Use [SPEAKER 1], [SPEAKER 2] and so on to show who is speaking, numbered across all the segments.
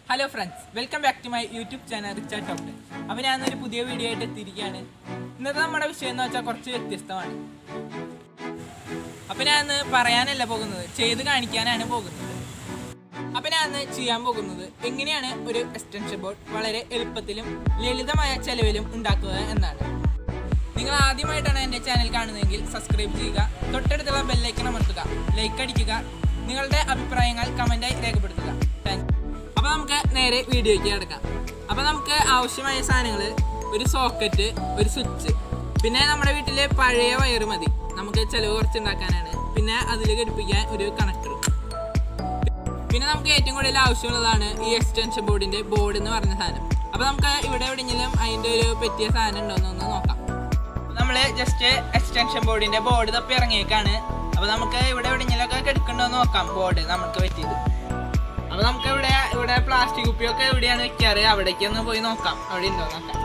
[SPEAKER 1] hello friends welcome back to my YouTube channel Richard ടോപ്റ്റ് അപ്പോൾ ഞാനൊരു പുതിയ വീഡിയോ ആയിട്ട് എത്തിയിരിക്കുകയാണ് ഇന്നത്തെ നമ്മുടെ വിഷയം എന്ന് വെച്ചാൽ കുറച്ച് വ്യത്യസ്തമാണ് അപ്പോൾ ഞാൻ ഇന്ന് പറയാനല്ല പോകുന്നത് ചെയ്ത് കാണിക്കാനാണ് പോകുന്നത് അപ്പോൾ ഞാൻ ഇന്ന് ചെയ്യാൻ പോകുന്നത് എങ്ങനെയാണ് ഒരു എക്സ്റ്റൻഷൻ ബോർഡ് വളരെ എളുപ്പത്തിലും ലളിതമായ ചെലവിലും ഉണ്ടാക്കുക എന്നാണ് നിങ്ങൾ ആദ്യമായിട്ടാണ് എൻ്റെ ചാനൽ കാണുന്നതെങ്കിൽ സബ്സ്ക്രൈബ് ചെയ്യുക തൊട്ടടുത്തുള്ള ബെല്ലൈക്കൺ അമർത്തുക ലൈക്ക് അടിക്കുക നിങ്ങളുടെ അഭിപ്രായങ്ങൾ കമൻറ്റായി രേഖപ്പെടുത്തുക താങ്ക് അപ്പോൾ നമുക്ക് നേരെ വീഡിയോയ്ക്ക് കിടക്കാം അപ്പോൾ നമുക്ക് ആവശ്യമായ സാധനങ്ങൾ ഒരു സോക്കറ്റ് ഒരു സ്വിച്ച് പിന്നെ നമ്മുടെ വീട്ടിലെ പഴയ വയറ് മതി നമുക്ക് ചിലവ് കുറച്ചുണ്ടാക്കാനാണ് പിന്നെ അതിൽ ഘടിപ്പിക്കാൻ ഒരു കണക്ടർ പിന്നെ നമുക്ക് ഏറ്റവും കൂടുതൽ ആവശ്യമുള്ളതാണ് ഈ എക്സ്റ്റൻഷൻ ബോർഡിന്റെ ബോർഡ് എന്ന് പറഞ്ഞ സാധനം അപ്പൊ നമുക്ക് ഇവിടെ എവിടെയെങ്കിലും അതിന്റെ ഒരു പറ്റിയ സാധനം ഉണ്ടോ എന്നൊന്ന് നോക്കാം നമ്മൾ ജസ്റ്റ് എക്സ്റ്റൻഷൻ ബോർഡിന്റെ ബോർഡ് തപ്പി ഇറങ്ങിയേക്കാണ് അപ്പൊ നമുക്ക് ഇവിടെ എവിടെയെങ്കിലും ഒക്കെ എടുക്കണ്ടോ എന്ന് നോക്കാം ബോർഡ് നമുക്ക് പറ്റിയത് അപ്പൊ നമുക്ക് ഇവിടെ ഇവിടെ പ്ലാസ്റ്റിക് കുപ്പിയൊക്കെ എവിടെയാണ് വെക്കാറ് അവിടേക്ക് ഒന്ന് പോയി നോക്കാം അവിടെ ഉണ്ടോ എന്ന് നോക്കാം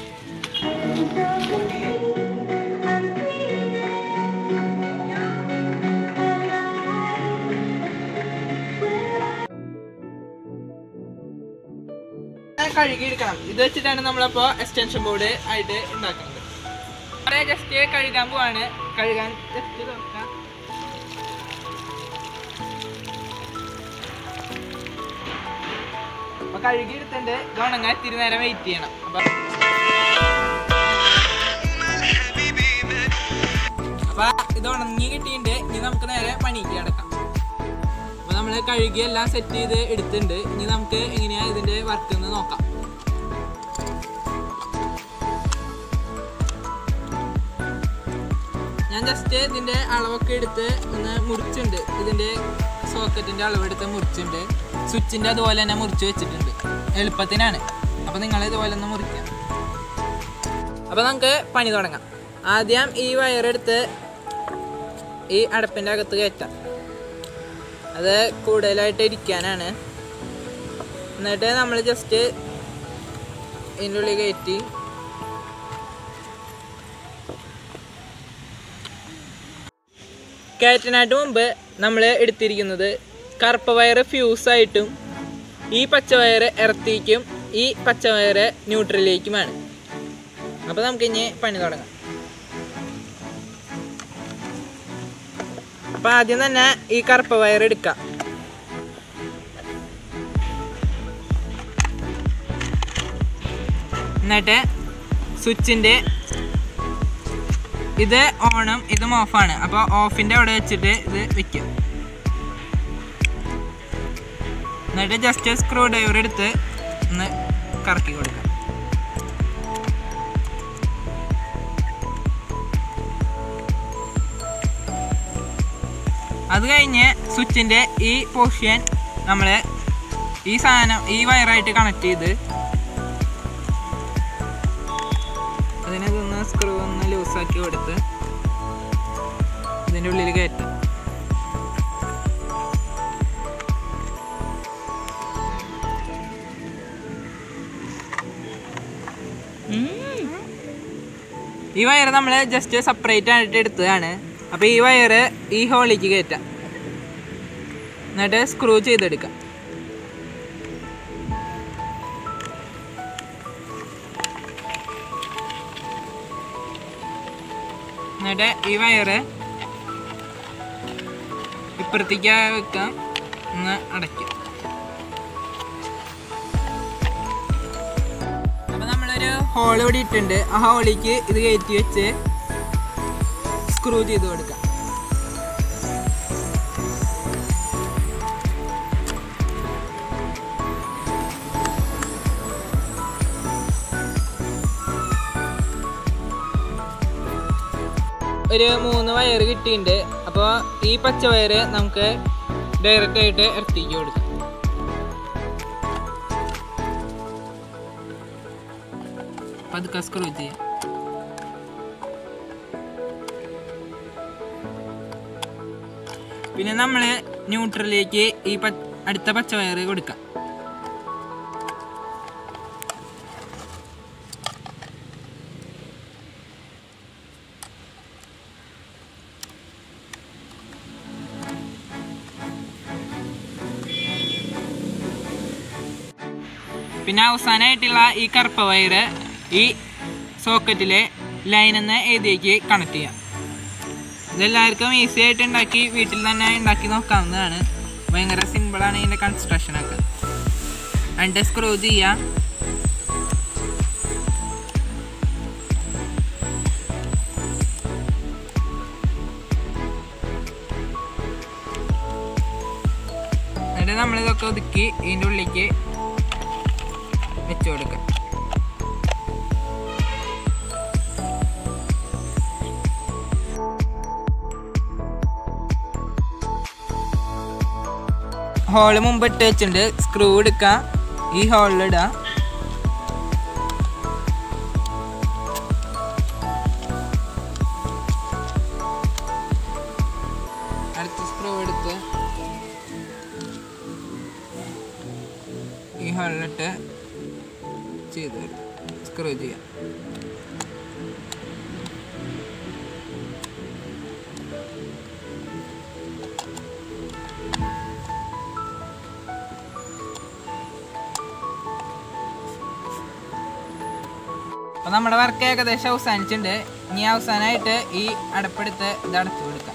[SPEAKER 1] കഴുകിയെടുക്കണം ഇത് വെച്ചിട്ടാണ് നമ്മളപ്പോ എക്സ്റ്റൻഷൻ ബോർഡ് ആയിട്ട് ഉണ്ടാക്കുന്നത് അവിടെ ജസ്റ്റ് കഴുകാൻ പോവാണ് കഴുകാൻ ജസ്റ്റ് തുറക്കാം അപ്പൊ കഴുകി എടുത്തിട്ട് ഇത് ഉണങ്ങാൻ ഇത്തിരി നേരം വെയിറ്റ് ചെയ്യണം അപ്പൊ അപ്പൊ ഇത് ഉണങ്ങി കിട്ടിയിട്ടുണ്ട് ഇനി നമുക്ക് നേരെ പണിക്ക് കിടക്കാം അപ്പൊ നമ്മള് കഴുകി എല്ലാം സെറ്റ് ചെയ്ത് എടുത്തിട്ടുണ്ട് ഇനി നമുക്ക് എങ്ങനെയാ ഇതിന്റെ വർക്ക് എന്ന് നോക്കാം ഞാൻ ജസ്റ്റ് ഇതിന്റെ അളവൊക്കെ എടുത്ത് ഒന്ന് മുറിച്ചിട്ടുണ്ട് ഇതിന്റെ സോക്കറ്റിന്റെ അളവെടുത്ത് മുറിച്ചിട്ടുണ്ട് സ്വിച്ചിന്റെ അതുപോലെ തന്നെ മുറിച്ച് വെച്ചിട്ടുണ്ട് എളുപ്പത്തിനാണ് അപ്പൊ നിങ്ങൾ ഇതുപോലെ ഒന്ന് മുറിക്കാം അപ്പൊ നമുക്ക് പണി തുടങ്ങാം ആദ്യം ഈ വയറെടുത്ത് ഈ അടപ്പിന്റെ അകത്ത് കയറ്റാം അത് കൂടുതലായിട്ട് ഇരിക്കാനാണ് എന്നിട്ട് നമ്മൾ ജസ്റ്റ് ഇതിൻ്റെ ഉള്ളിൽ കയറ്റി കയറ്റാനായിട്ട് മുമ്പ് നമ്മൾ എടുത്തിരിക്കുന്നത് കറുപ്പ് വയറ് ഫ്യൂസായിട്ടും ഈ പച്ചവയറ് എർത്തിക്കും ഈ പച്ചവയറ് ന്യൂട്രലിലേക്കുമാണ് അപ്പോൾ നമുക്ക് ഇനി പണി തുടങ്ങാം അപ്പോൾ ആദ്യം തന്നെ ഈ കറുപ്പ് വയർ എടുക്കാം എന്നിട്ട് സ്വിച്ചിൻ്റെ ഇത് ഓണും ഇതും ഓഫാണ് അപ്പോൾ ഓഫിൻ്റെ അവിടെ വെച്ചിട്ട് ഇത് വെക്കും എന്നിട്ട് ജസ്റ്റ് സ്ക്രൂ ഡ്രൈവർ എടുത്ത് ഒന്ന് കറക്കി കൊടുക്കാം അത് കഴിഞ്ഞ് സ്വിച്ചിൻ്റെ ഈ പോർഷൻ നമ്മൾ ഈ സാധനം ഈ വയറായിട്ട് കണക്ട് ചെയ്ത് അതിനെ ഇതൊന്ന് സ്ക്രൂ ഒന്ന് ലൂസാക്കി കൊടുത്ത് ഇതിൻ്റെ ഉള്ളിൽ കയറ്റാം ഈ വയർ നമ്മൾ ജസ്റ്റ് സെപ്പറേറ്റ് ആയിട്ട് എടുത്തതാണ് അപ്പോൾ ഈ വയറ് ഈ ഹോളിലേക്ക് കയറ്റാം എന്നിട്ട് സ്ക്രൂ ചെയ്തെടുക്കാം എന്നിട്ട് ഈ വയറ് ഇപ്പുറത്തേക്ക് വെക്കാം ഒന്ന് അടയ്ക്കാം അപ്പൊ നമ്മളൊരു ഹോൾ ഇവിടെ ഇട്ടുണ്ട് ആ ഹോളിലേക്ക് ഇത് കയറ്റി വെച്ച് സ്ക്രൂ ചെയ്ത് കൊടുക്കാം ഒരു മൂന്ന് വയർ കിട്ടിയിട്ടുണ്ട് അപ്പോൾ ഈ പച്ച വയറ് നമുക്ക് ഡയറക്റ്റ് ആയിട്ട് ഇറത്തിക്ക് കൊടുക്കാം പതുക്കെ സ്ക്രൂ ചെയ്യാം പിന്നെ നമ്മൾ ന്യൂട്രലിലേക്ക് ഈ പ അടുത്ത പച്ച വയറ് കൊടുക്കാം പിന്നെ അവസാനമായിട്ടുള്ള ഈ കറുപ്പ വയറ് ഈ സോക്കറ്റിലെ ലൈൻ എന്ന ഏരിയയ്ക്ക് കണക്ട് ചെയ്യാം ഇതെല്ലാവർക്കും ഈസി ആയിട്ട് ഉണ്ടാക്കി വീട്ടിൽ തന്നെ ഉണ്ടാക്കി നോക്കാവുന്നതാണ് ഭയങ്കര സിമ്പിളാണ് ഇതിൻ്റെ കൺസ്ട്രക്ഷനൊക്കെ എന്നിട്ട് സ്ക്രൂ ചെയ്യാം എന്നിട്ട് നമ്മളിതൊക്കെ ഒതുക്കി ഇതിൻ്റെ ഉള്ളിലേക്ക് വെച്ച് കൊടുക്കാം ഹോള് മുമ്പ് ഇട്ട് വെച്ചിട്ടുണ്ട് സ്ക്രൂ എടുക്കാം ഈ ഹോളിൽ ഇടാം അടുത്ത സ്ക്രൂ എടുത്ത് ഈ ഹോളിലിട്ട് ചെയ്ത് സ്ക്രൂ ചെയ്യാം അപ്പൊ നമ്മുടെ വർക്ക് ഏകദേശം അവസാനിച്ചിട്ടുണ്ട് ഇനി അവസാനമായിട്ട് ഈ അടപ്പെടുത്ത് ഇത് അടച്ചു കൊടുക്കാം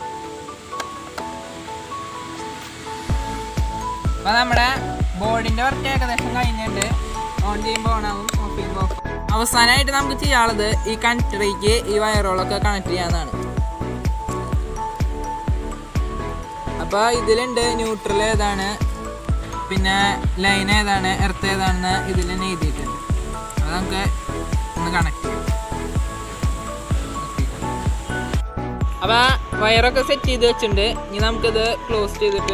[SPEAKER 1] അപ്പൊ നമ്മുടെ ബോർഡിന്റെ വർക്ക് ഏകദേശം കഴിഞ്ഞിട്ടുണ്ട് ഓൺ ചെയ്യുമ്പോൾ ഓൺ ആവും ഓഫ് ചെയ്യുമ്പോൾ ഓഫ് അവസാനമായിട്ട് നമുക്ക് ചെയ്യാനുള്ളത് ഈ കണക്ടറിക്ക് ഈ വയറുകളൊക്കെ കണക്ട് ചെയ്യാന്നാണ് അപ്പൊ ഇതിലുണ്ട് ന്യൂട്രൽ ഏതാണ് പിന്നെ ലൈൻ ഏതാണ് എർത്ത് ഏതാണെന്ന് ഇതിൽ തന്നെ എഴുതിയിട്ടുണ്ട് അത് നമുക്ക് ഒന്ന് കണക്ട് ചെയ്യാം അപ്പൊ വയറൊക്കെ സെറ്റ് ചെയ്ത് വെച്ചിട്ടുണ്ട് ഇനി നമുക്കിത് ക്ലോസ് ചെയ്തിട്ട്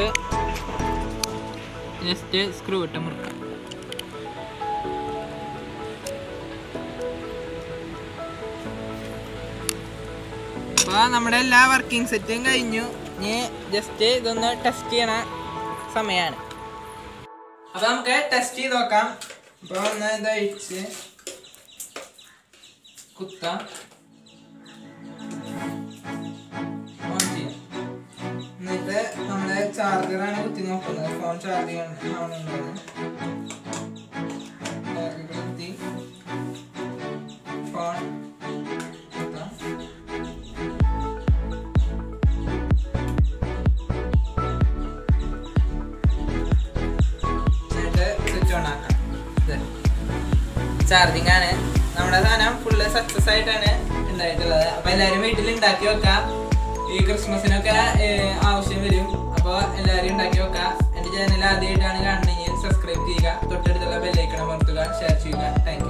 [SPEAKER 1] ജസ്റ്റ് സ്ക്രൂ ഇട്ട് മുറുക്കാം അപ്പൊ നമ്മുടെ എല്ലാ വർക്കിംഗ് സെറ്റും കഴിഞ്ഞു ഇനി ജസ്റ്റ് ഇതൊന്ന് ടെസ്റ്റ് ചെയ്യണ സമയമാണ് അപ്പൊ നമുക്ക് ടെസ്റ്റ് ചെയ്ത് നോക്കാം അപ്പൊ ഒന്ന് ഇത് അഴിച്ച് കുത്താം ഓൺ ചെയ്യാം എന്നിട്ട് നമ്മുടെ ചാർജറാണ് കുത്തി നോക്കുന്നത് ഫോൺ ചാർജ് ആവുന്നുണ്ടോ കുത്തി ഫോൺ കുത്താം എന്നിട്ട് സ്വിച്ച് ഓൺ ആക്കാം ചാർജിങ് ആണ് നമ്മുടെ സാധനം ഫുള്ള് സക്സസ് ആയിട്ടാണ് ഉണ്ടായിട്ടുള്ളത് അപ്പൊ എല്ലാവരും വീട്ടിൽ ഉണ്ടാക്കി വെക്കാം ഈ ക്രിസ്മസിനൊക്കെ ഏർ, ആവശ്യം വരും അപ്പോൾ എല്ലാവരും ഉണ്ടാക്കി വെക്കാം എൻ്റെ ചാനൽ ആദ്യമായിട്ടാണ് കാണണമെങ്കിൽ സബ്സ്ക്രൈബ് ചെയ്യുക തൊട്ടടുത്തുള്ള ബെല്ലൈക്കണം അമർത്തുക ഷെയർ ചെയ്യുക താങ്ക്